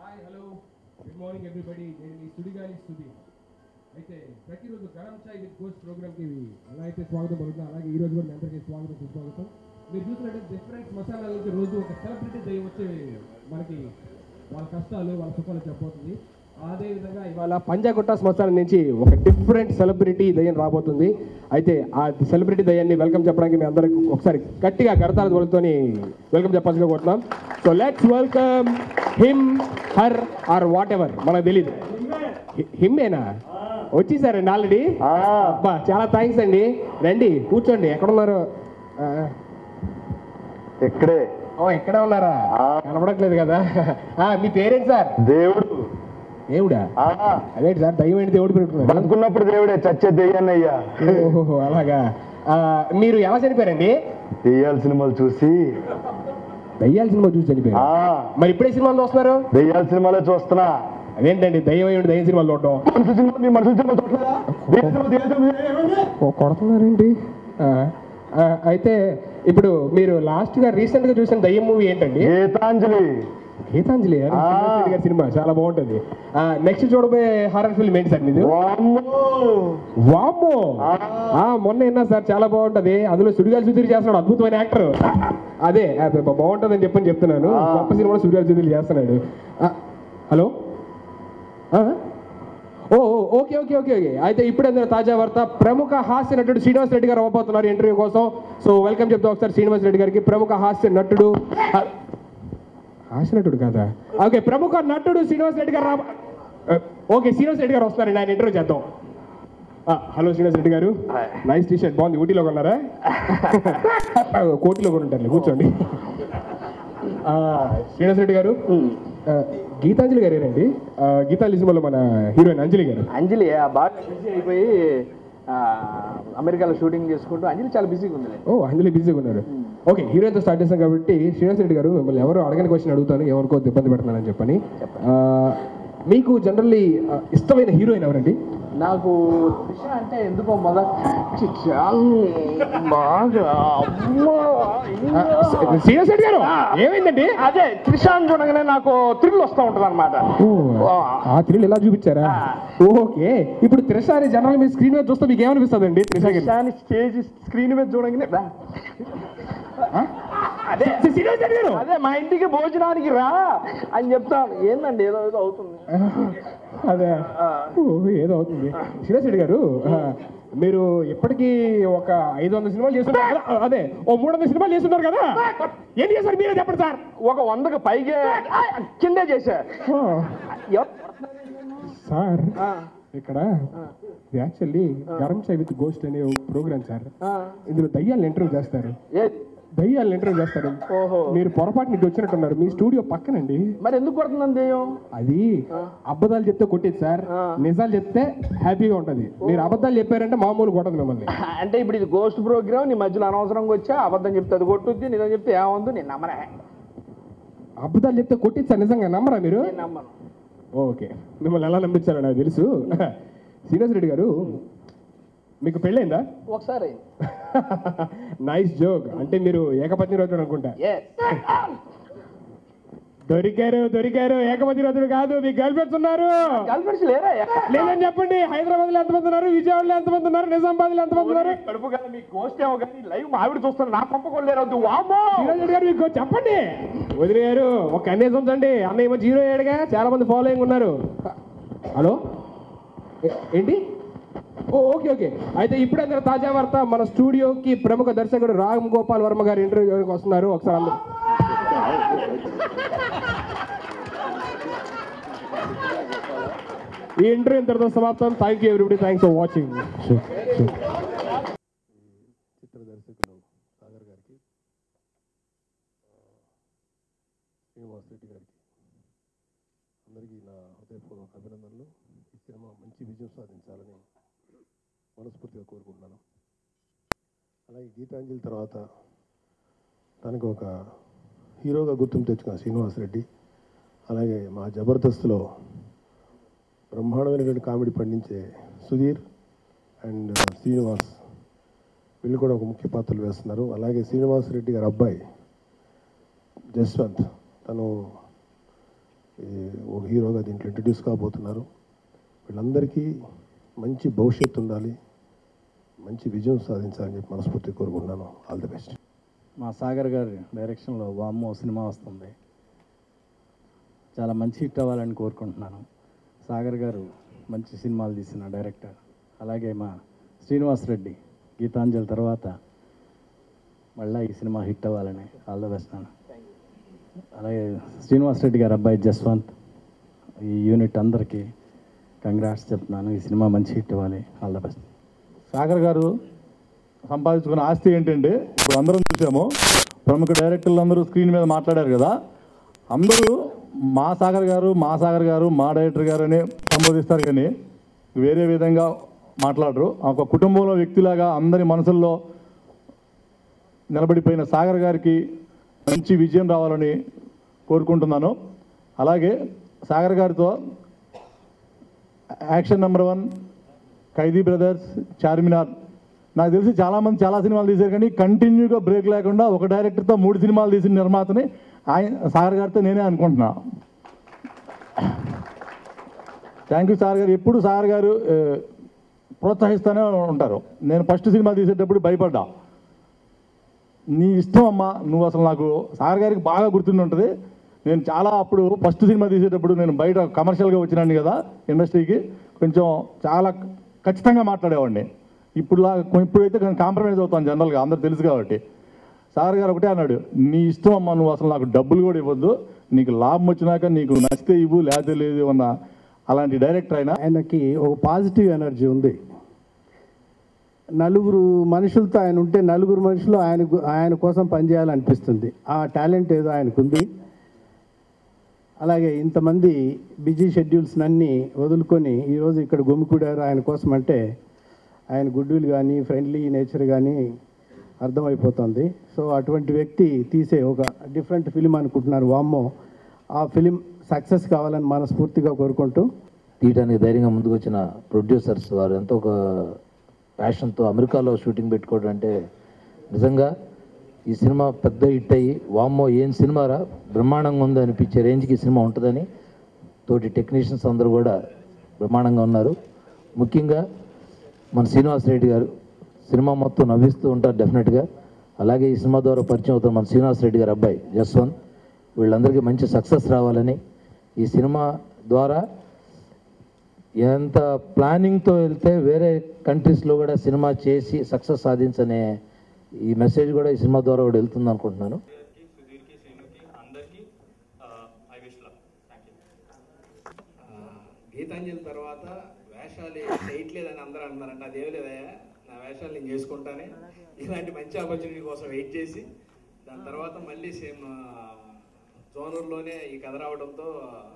Hi hello good morning everybody నేను మీ సుడిగాలి స్థుతి అయితే ప్రతిరోజు గరం చాయ్ విత్ గోస్ట్ ప్రోగ్రామ్కి ఎలా అయితే స్వాగతం పలుకుతున్నా అలాగే ఈ రోజు కూడా మీ అందరికీ స్వాగతం సుస్వాగతం మీరు చూసినట్టు డిఫరెంట్ మసాలాలకి రోజు ఒక సెలబ్రిటీ దయ్యం వచ్చి మనకి వాళ్ళ కష్టాలు వాళ్ళ సుఖాలు చెప్పబోతుంది అదే విధంగా ఇవాళ పంజాగుట్ట శ్మశానం నుంచి ఒక డిఫరెంట్ సెలబ్రిటీ దయ్యం రాబోతుంది అయితే ఆ సెలబ్రిటీ దయ్యాన్ని వెల్కమ్ చెప్పడానికి మీ అందరికి ఒకసారి గట్టిగా కరతాల దొరతోని వెల్కమ్ చెప్పాల్సిందిగా కోరుతున్నాం so let's welcome him her or whatever మనకు తెలీదు హి- హిమ్మేనా వచ్చేసారండి ఆల్రెడీ అబ్బా చాలా థ్యాంక్స్ అండి రండి కూర్చోండి ఎక్కడున్నారు ఆ, ఇక్కడే ఓ ఎక్కడే ఉన్నారా ఆ. కనపడట్లేదు కదా ఆ, మీ పేరేంటి సార్ దేవుడు దేవుడా ఆ, అదేంటి సార్ దయ్యం ఏంటి దేవుడు పెట్టుకున్నారు బతుకున్నప్పుడు దేవుడే చచ్చే దెయ్యాన్నయ్యా ఓహో అలాగా ఆ, మీరు ఎలా చనిపోయారండి దెయ్యాల సినిమాలు చూసి దయ్యాల సినిమా చూసి చనిపోయారు ఆ మరి ఇప్పుడే సినిమాలు చూస్తున్నారు దెయ్యాల సినిమాలే చూస్తున్నా అదేంటండి దయ్యం అయ్యి ఉండి దయ్యం సినిమాలు చూడటం మనుషుల సినిమా మీ మనుషుల సినిమా చూడలేదా? దెయ్యాల సినిమా, దెయ్యాల సినిమా, దెయ్యాల సినిమా. ఓ, కొడుతున్నారేంటి ఆ, ఆ, అయితే ఇప్పుడు మీరు లాస్ట్ గా రీసెంట్ గా చూసిన దయ్యం మూవీ ఏంటండి గీతాంజలి గీతాంజలి గారు, ఆ. శ్రీనివాస్ రెడ్డి గారి సినిమా చాలా బాగుంటుంది నెక్స్ట్ చూడబోయే హారర్ ఫిల్మ్ ఏంటి సార్ మీది వామ్మో. వామ్మో ఆ. ఆ మొన్న విన్నా సార్ చాలా బాగుంటది అందులో సుడిగాలి సుధీర్ చేస్తున్నాడు అద్భుతమైన యాక్టర్ అదే అదే బా- బాగుంటదని చెప్పని చెప్తున్నాను ఆ. గొప్ప సినిమా సుడిగాలి సుధీర్ చేస్తున్నాడు ఆ, హలో ఆ? ఓ ఓ, ఓకే ఓకే ఓకే ఓకే అయితే ఇప్పుడే అందిన తాజా వార్త ప్రముఖ హాస్య నటుడు శ్రీనివాస్ రెడ్డి గారు అవ్వబోతున్నారు ఇంటర్వ్యూ కోసం సో వెల్కమ్ చెప్తా ఒకసారి శ్రీనివాస్ రెడ్డి గారికి ప్రముఖ హాస్య నటుడు ఆ, హాస్య నటుడు కాదా ఓకే ప్రముఖ నటుడు శ్రీనివాస్ రెడ్డి గారు రా- ఆ, ఓకే శ్రీనివాస్ రెడ్డి గారు వస్తున్నారండి ఆయన ఇంటర్వ్యూ చేద్దాం ఆ, హలో శ్రీనివాస్ రెడ్డి గారు హాయ్. నైస్ టీ షర్ట్ బాగుంది ఊటీలో కొన్నారా కోటిలో కూడా ఉంటారు కూర్చోండి ఆ, శ్రీనివాస్ రెడ్డి గారు ఆ, గీతాంజలి గారేనండి ఆ, గీతాంజలి సినిమాలో మన హీరోయిన్ అంజలి గారు అంజలి ఆ బాగా బిజీ అయిపోయి ఆ, అమెరికాలో షూటింగ్ చేసుకుంటూ అంజలి చాలా బిజీగా ఉంది ఓ అంజలి బిజీగా ఉన్నారు ఓకే హీరోయిన్తో స్టార్ట్ చేస్తాం కాబట్టి శ్రీనివాస్ రెడ్డి గారు మిమ్మల్ని ఎవరు అడగని క్వశ్చన్ అడుగుతాను ఏమనుకో ఇబ్బంది పెడుతున్నానని చెప్పని ఆ, మీకు జనరల్లీ ఇష్టమైన హీరోయిన్ ఎవరండి నాకు త్రిష అంటే ఎందుకో మొదటి చాలా బాగా అమ్మా, ఆ, శ్రీనివాస్ రెడ్డి గారు ఏమైందండి అదే త్రిషాన్ చూడగానే నాకు థ్రిల్ వస్తూ ఉంటుంది అనమాట ఓ, ఆ థ్రిల్ ఎలా చూపించారా ఓకే ఇప్పుడు త్రిష అనే జనరల్ మీ స్క్రీన్ మీద చూస్తే మీకు ఏమనిపిస్తుంది అండి త్రిష గారు త్రిషాని స్టేజ్ స్క్రీన్ మీద చూడగానే రా. అదే శ్రీనివాస్ రెడ్డి గారు అదే మా ఇంటికి భోజనానికి రా అని చెప్తాను ఏందండి ఏదో ఏదో అవుతుంది అదే ఓ, ఏదో అవుతుంది శ్రీనివాస్ రెడ్డి గారు ఆ, మీరు ఇప్పటికీ ఒక ఐదు వందల సినిమాలు చేస్తున్నారు కదా? అదే ఓ మూడు వందల సినిమాలు చేస్తున్నారు కదా ఏం చేశారు మీరే చెప్పండి సార్ ఒక వందకు పైగా ఆ, కిందే చేశా ఓ, ఎవ- సార్ ఆ, ఇక్కడ actually garam chai with ghost అనే ప్రోగ్రామ్ సార్ ఆ. ఇందులో దయ్యాలను ఇంటర్వ్యూ చేస్తారు ఏ దయ్యాలను ఇంటర్వ్యూ చేస్తారు ఓహో మీరు పొరపాటు ఇటు వచ్చినట్టున్నారు మీ స్టూడియో పక్కనండి మరి ఎందుకు కొడుతుందని దెయ్యం అది అబద్ధాలు చెప్తే కొట్టేది సార్ ఆ. నిజాలు చెప్తే హ్యాపీగా ఉంటది మీరు అబద్ధాలు చెప్పారంటే మామూలు కొట్టదు మిమ్మల్ని అంటే ఇప్పుడు ఇది గోస్ట్ ప్రోగ్రామ్ నీ మధ్యలో అనవసరంగా వచ్చా అబద్ధం చెప్తే అది కొట్టుద్ది నిజం చెప్తే ఏముంది నేను నమ్మనే అబద్ధాలు చెప్తే కొట్టేది సార్ నిజంగా నమ్మరా మీరు నేను నమ్మను ఓకే మిమ్మల్ని ఎలా నమ్మించారో నాకు తెలుసు శ్రీనివాస్ రెడ్డి గారు మీకు పెళ్ళైందా ఒకసారి నైస్ జోక్ అంటే మీరు ఏకపత్ని రోజుడు అనుకుంటా Yes. దొరికారు దొరికారు ఏకపతి రోజుడు కాదు మీ గర్ల్ ఫ్రెండ్స్ ఉన్నారు గర్ల్ ఫ్రెండ్స్ లేరా లేదని చెప్పండి హైదరాబాద్ లో ఎంతమంది ఉన్నారు విజయవాడలో ఎంతమంది ఉన్నారు నిజామాబాద్ లో ఎంతమంది ఉన్నారు కడుపు కదా మీ గోస్ట్ ఏమో కానీ లైవ్ మా ఆవిడ చూస్తాను నా పంపకొని లేరవద్దు వామో శ్రీనివాస్ రెడ్డి గారు మీకు చెప్పండి వదిలి గారు ఒక అన్నేసి ఉంచండి అన్నయ్య మంచి హీరో అయ్యాడుగా చాలా మంది ఫాలోయింగ్ ఉన్నారు హలో ఏ- ఏంటి ఓ ఓకే ఓకే అయితే ఇప్పుడే అందరూ తాజా వార్త మన స్టూడియోకి ప్రముఖ దర్శకుడు రామ్ గోపాల్ వర్మ గారు ఇంటర్వ్యూకి వస్తున్నారు ఒకసారి అందరూ ఈ ఇంటర్వ్యూ ఇంతటితో సమాప్తం thank you everybody thanks for watching చిత్ర దర్శకులు సాగర్ గారికి ఆ, శ్రీనివాస్ రెడ్డి గారికి అందరికీ నా హృదయపూర్వక అభినందనలు ఈ సినిమా మంచి విజయం సాధించాలని మనస్ఫూర్తిగా కోరుకుంటున్నాను అలాగే గీతాంజలి తర్వాత తనకు ఒక హీరోగా గుర్తింపు తెచ్చుకున్న శ్రీనివాస్ రెడ్డి అలాగే మా జబర్దస్త్లో బ్రహ్మాండమైనటువంటి కామెడీ పండించే సుధీర్ అండ్ శ్రీనివాస్ వీళ్ళు కూడా ఒక ముఖ్య పాత్రలు వేస్తున్నారు అలాగే శ్రీనివాస్ రెడ్డి గారి అబ్బాయి జస్వంత్ తను ఈ ఒక హీరోగా దీంట్లో ఇంట్రడ్యూస్ కాబోతున్నారు వీళ్ళందరికీ మంచి భవిష్యత్తు ఉండాలి మంచి విజయం సాధించాలని చెప్పి మనస్ఫూర్తి కోరుకుంటున్నాను ఆల్ ది బెస్ట్ మా సాగర్ గారి డైరెక్షన్లో వామ్మో సినిమా వస్తుంది చాలా మంచి హిట్ అవ్వాలని కోరుకుంటున్నాను సాగర్ గారు మంచి సినిమాలు తీసిన డైరెక్టర్ అలాగే మా శ్రీనివాస్ రెడ్డి గీతాంజలి తర్వాత మళ్ళీ ఈ సినిమా హిట్ అవ్వాలని ఆల్ ద బెస్ట్ నాన్న అలాగే శ్రీనివాస్ రెడ్డి గారు అబ్బాయి జస్వంత్ ఈ యూనిట్ అందరికీ కంగ్రాట్స్ చెప్తున్నాను ఈ సినిమా మంచి హిట్ అవ్వాలి ఆల్ ద బెస్ట్ సాగర్ గారు సంపాదించుకున్న ఆస్తి ఏంటంటే ఇప్పుడు అందరం చూసాము ప్రముఖ డైరెక్టర్లు అందరూ స్క్రీన్ మీద మాట్లాడారు కదా అందరూ మా సాగర్ గారు మా సాగర్ గారు మా డైరెక్టర్ గారు అని సంబోధిస్తారు కానీ వేరే విధంగా మాట్లాడరు ఒక కుటుంబంలో వ్యక్తిలాగా అందరి మనసుల్లో నిలబడిపోయిన సాగర్ గారికి మంచి విజయం రావాలని కోరుకుంటున్నాను అలాగే సాగర్ గారితో action number one Khaidi brothers Charminar నాకు తెలిసి చాలామంది చాలా సినిమాలు తీశారు కానీ కంటిన్యూగా బ్రేక్ లేకుండా ఒక డైరెక్టర్తో మూడు సినిమాలు తీసిన నిర్మాతని ఆయన సాగర్ గారితో నేనే అనుకుంటున్నా థ్యాంక్ యూ సార్ గారు ఎప్పుడు సార్ గారు ఏ, ప్రోత్సహిస్తూనే ఉంటారు నేను ఫస్ట్ సినిమా తీసేటప్పుడు భయపడ్డా నీ ఇష్టం అమ్మా నువ్వు అసలు నాకు సార్ గారికి బాగా గుర్తుండి ఉంటుంది నేను చాలా అప్పుడు ఫస్ట్ సినిమా తీసేటప్పుడు నేను బయట కమర్షియల్గా వచ్చినాను కదా ఇండస్ట్రీకి కొంచెం చాలా ఖచ్చితంగా మాట్లాడేవాడిని ఇప్పుడులా ఇప్పుడైతే కొంచెం కాంప్రమైజ్ అవుతాను జనరల్గా అందరు తెలుసు కాబట్టి సార్ గారు ఒకటే అన్నాడు నీ ఇష్టం అమ్మా నువ్వు అసలు నాకు డబ్బులు కూడా ఇవ్వద్దు నీకు లాభం వచ్చినాక నీకు నచ్చితే ఇవ్వు లేకపోతే లేదు అన్న అలాంటి డైరెక్టర్ అయినా ఆయనకి ఒక పాజిటివ్ ఎనర్జీ ఉంది నలుగురు మనుషులతో ఆయన ఉంటే నలుగురు మనుషులు ఆయన గు- ఆయన కోసం పనిచేయాలనిపిస్తుంది ఆ టాలెంట్ ఏదో ఆయనకుంది అలాగే ఇంతమంది బిజీ షెడ్యూల్స్ అన్నీ వదులుకొని ఈరోజు ఇక్కడ గుమికూడారు ఆయన కోసం అంటే ఆయన గుడ్ విల్ కానీ ఫ్రెండ్లీ నేచర్ కానీ అర్థమైపోతుంది సో అటువంటి వ్యక్తి తీసే ఒక డిఫరెంట్ ఫిలిం అనుకుంటున్నారు వామ్మో ఆ ఫిలిం సక్సెస్ కావాలని మనస్ఫూర్తిగా కోరుకుంటూ తీయడానికి ధైర్యంగా ముందుకు వచ్చిన ప్రొడ్యూసర్స్ వారు ఎంతో ఒక ప్యాషన్తో అమెరికాలో షూటింగ్ పెట్టుకోవడం అంటే నిజంగా ఈ సినిమా పెద్ద హిట్ అయ్యి వామ్మో ఏం సినిమారా బ్రహ్మాండంగా ఉంది అనిపించే రేంజ్కి ఈ సినిమా ఉంటుందని తోటి టెక్నీషియన్స్ అందరూ కూడా బ్రహ్మాండంగా ఉన్నారు ముఖ్యంగా మన శ్రీనివాస్ రెడ్డి గారు సినిమా మొత్తం నవ్విస్తూ ఉంటారు డెఫినెట్గా అలాగే ఈ సినిమా ద్వారా పరిచయం అవుతున్న మన శ్రీనివాస్ రెడ్డి గారు అబ్బాయి జస్వంత్ వీళ్ళందరికీ మంచి సక్సెస్ రావాలని ఈ సినిమా ద్వారా ఎంత ప్లానింగ్తో వెళ్తే వేరే కంట్రీస్లో కూడా సినిమా చేసి సక్సెస్ సాధించనే ఈ మెసేజ్ కూడా ఈ సినిమా ద్వారా కూడా వెళ్తుంది అనుకుంటున్నాను గీతాంజలి తర్వాత వేషాలు చేయట్లేదని అందరూ అన్నారంట అదేం లేదయ్యా నా వేషాలు నేను చేసుకుంటానే ఇలాంటి మంచి ఆపర్చునిటీ కోసం వెయిట్ చేసి దాని తర్వాత మళ్ళీ సేమ్ జోనర్లోనే ఈ కథ రావడంతో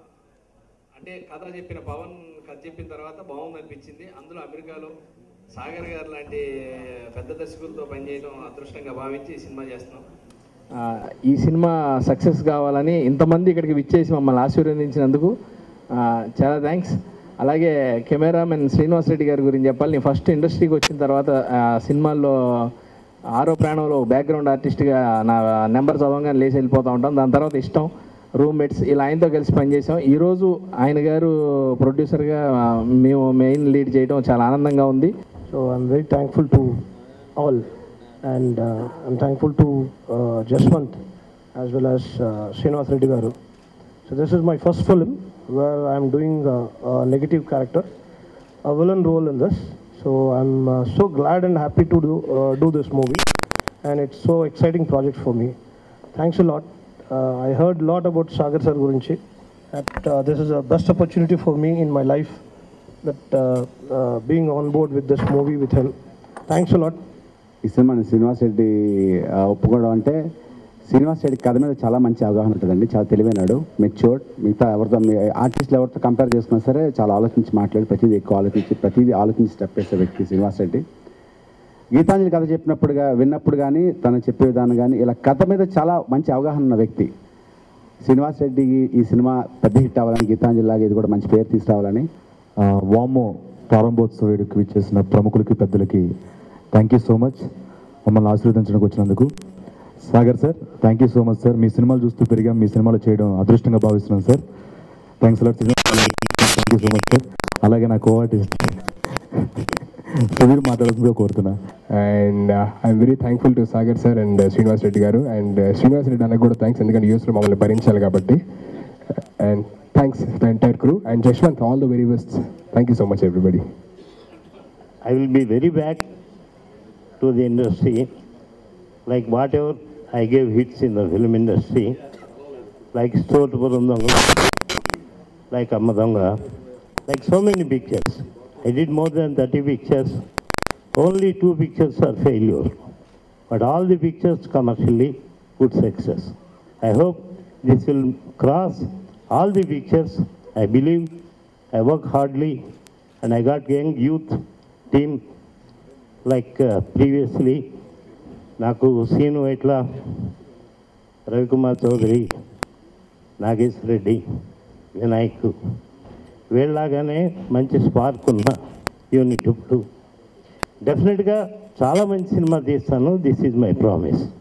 అంటే కథ చెప్పిన పవన్ కథ చెప్పిన తర్వాత బాగుంది అనిపించింది అందులో అమెరికాలో సాగర్ గారు లాంటి పెద్ద దర్శకులతో పనిచేయడం అదృష్టంగా భావించి ఈ సినిమా చేస్తున్నాం ఆ, ఈ సినిమా సక్సెస్ కావాలని ఇంతమంది ఇక్కడికి విచ్చేసి మమ్మల్ని ఆశీర్వదించినందుకు ఆ, చాలా థ్యాంక్స్ అలాగే కెమెరామెన్ శ్రీనివాస్ రెడ్డి గారి గురించి చెప్పాలి నేను ఫస్ట్ ఇండస్ట్రీకి వచ్చిన తర్వాత ఆ, సినిమాల్లో ఆరో ప్రాణంలో బ్యాక్గ్రౌండ్ ఆర్టిస్ట్గా నా నెంబర్ చదవగానే లేచి వెళ్ళిపోతూ ఉంటాం దాని తర్వాత ఇష్టం రూమ్మేట్స్ ఇలా ఆయనతో కలిసి పనిచేసాం ఈరోజు ఆయన గారు ప్రొడ్యూసర్గా ఆ, మేము మెయిన్ లీడ్ చేయడం చాలా ఆనందంగా ఉంది So I'm very thankful to all, and uh, I'm thankful to uh, Jaswant as well as uh, Srinivas Reddy garu. So this is my first film where I'm doing uh, a negative character, a villain role in this. So I'm uh, so glad and happy to do uh, do this movie, and it's so exciting project for me. Thanks a lot. Uh, I heard a lot about Sagar Sir Gurinchi. That uh, this is a best opportunity for me in my life. That uh, uh, being on board with this movie with him. Thanks a lot. ఈ సినిమాని శ్రీనివాస్ రెడ్డి ఆ, ఒప్పుకోవడం అంటే శ్రీనివాస్ రెడ్డి కథ మీద చాలా మంచి అవగాహన ఉంటుందండి చాలా తెలివైనాడు మెచ్యూర్డ్ మిగతా ఎవరితో మీ ఆర్టిస్టులు ఎవరితో కంపేర్ చేసుకున్నా సరే చాలా ఆలోచించి మాట్లాడి ప్రతిదీ ఎక్కువ ఆలోచించి ప్రతిదీ ఆలోచించి స్టెప్ వేసే వ్యక్తి శ్రీనివాస్ రెడ్డి గీతాంజలి కథ చెప్పినప్పుడుగా విన్నప్పుడు కానీ తను చెప్పే విధానం కానీ ఇలా కథ మీద చాలా మంచి అవగాహన ఉన్న వ్యక్తి శ్రీనివాస్ రెడ్డికి ఈ సినిమా పెద్ద హిట్ అవ్వాలని గీతాంజలి లాగా ఇది కూడా మంచి పేరు తీసుకురావాలని వామో ప్రారంభోత్సవ వేడుక విచ్చేసిన ప్రముఖులకి పెద్దలకి థ్యాంక్ యూ సో మచ్ మమ్మల్ని ఆశీర్వదించడానికి వచ్చినందుకు Sagar sir thank you so much sir మీ సినిమాలు చూస్తూ పెరిగాం మీ సినిమాలు చేయడం అదృష్టంగా భావిస్తున్నాను sir thanks lot thank you so much sir అలాగే నా కో ఆర్టిస్ట్ సుధీర్ మాట్లాడుతుందో కోరుతున్నా and I'm very thankful to Sagar sir and Srinivas Reddy garu and Srinivas Reddy అన్నకు కూడా థ్యాంక్స్ ఎందుకంటే యూఎస్లో మమ్మల్ని భరించాలి కాబట్టి and thanks the entire crew and Jashwant all the very best thank you so much everybody I will be very back to the industry, like whatever I gave hits in the film industry, like Stotuparundanga, like Amadanga, like so many pictures. I did more than 30 pictures. Only two pictures are failure. But all the pictures commercially good success. I hope this will cross all the pictures. I believe I work hardly and I got young youth team like uh, previously. నాకు సీను ఎట్లా రవికుమార్ చౌదరి నాగేశ్వర రెడ్డి వినాయక్ వీళ్ళలాగానే మంచి spark ఉన్న unit ఇప్పుడు డెఫినెట్గా చాలా మంచి cinema తీస్తాను దిస్ ఈజ్ మై ప్రామిస్